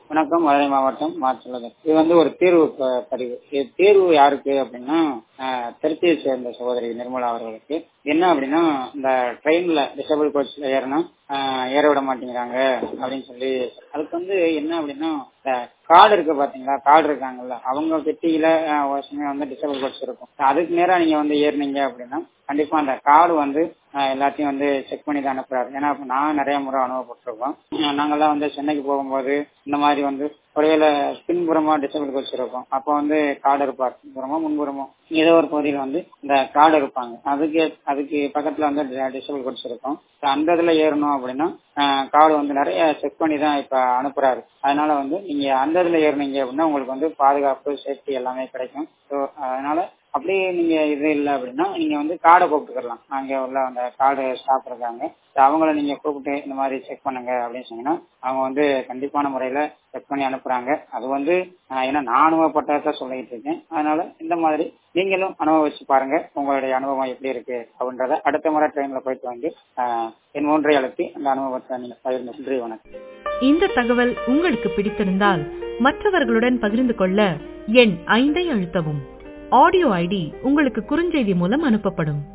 வணக்கம் மதுரை மாவட்டம் மாற்றுள்ளது இது வந்து ஒரு தேர்வு ப- பதிவு இது தேர்வு யாருக்கு அப்படின்னா ஆஹ், திருச்சியை சேர்ந்த சகோதரி நிர்மலா அவர்களுக்கு என்ன அப்படின்னா இந்த ட்ரெயின்ல டிசபிள் கோச்ல ஏறினா ஆஹ், ஏற விட மாட்டேங்கிறாங்க அப்படின்னு சொல்லி அதுக்கு வந்து என்ன அப்படின்னா கார்டு இருக்கு பாத்தீங்களா கார்டு இருக்காங்கல்ல அவங்க பெட்டியில ஆஹ், ஒரு சமயம் வந்து டிசபிள் கோச் இருக்கும் அதுக்கு நேரா நீங்க வந்து ஏறினீங்க அப்படின்னா கண்டிப்பா அந்த கார்டு வந்து ஆஹ், எல்லாத்தையும் வந்து செக் பண்ணி தான் அனுப்புறாரு ஏன்னா இப்ப நான் நிறைய முறை அனுபவப்பட்டிருக்கோம் ஆஹ், நாங்கெல்லாம் வந்து சென்னைக்கு போகும்போது இந்த மாதிரி வந்து ஒருவேளை பின்புறமா டிசபிள் கோச் இருக்கும் அப்போ வந்து கார்டு இருப்பார் பின்புறமோ முன்புறமோ ஏதோ ஒரு பகுதியில் வந்து இந்த கார்டு இருப்பாங்க அதுக்கு அதுக்கு பக்கத்துல வந்து டிசபிள் கோச் இருக்கும் இப்ப அந்த இதுல ஏறணும் அப்படின்னா கார்டு வந்து நிறைய செக் பண்ணி தான் இப்ப அனுப்புறாரு அதனால வந்து நீங்க அந்த இதுல ஏறினீங்க அப்படின்னா உங்களுக்கு வந்து பாதுகாப்பு சேஃப்டி எல்லாமே கிடைக்கும் ஸோ அதனால அப்படியே நீங்க இது இல்லை அப்படின்னா நீங்க வந்து கார்டை கூப்பிட்டுக்கலாம் அங்க உள்ள அந்த கார்டு ஸ்டாஃப் இருக்காங்க So அவங்கள நீங்க கூப்பிட்டு இந்த மாதிரி செக் பண்ணுங்க அப்படின்னு சொன்னீங்கன்னா அவங்க வந்து கண்டிப்பான முறையில செக் பண்ணி அனுப்புறாங்க அது வந்து ஆஹ், ஏன்னா நான் அனுபவப்பட்டதை சொல்லிட்டு இருக்கேன் அதனால இந்த மாதிரி நீங்களும் அனுபவிச்சு பாருங்க உங்களுடைய அனுபவம் எப்படி இருக்கு அப்படின்றத அடுத்த முறை ட்ரெயின்ல போயிட்டு வந்து ஆஹ், என் மூன்றை அழுத்தி அந்த அனுபவத்தை நீங்க பகிர்ந்து நன்றி வணக்கம் இந்த தகவல் உங்களுக்கு பிடித்திருந்தால் மற்றவர்களுடன் பகிர்ந்து கொள்ள எண் ஐந்தை அழுத்தவும் ஆடியோ ஐடி உங்களுக்கு குறுஞ்செய்தி மூலம் அனுப்பப்படும்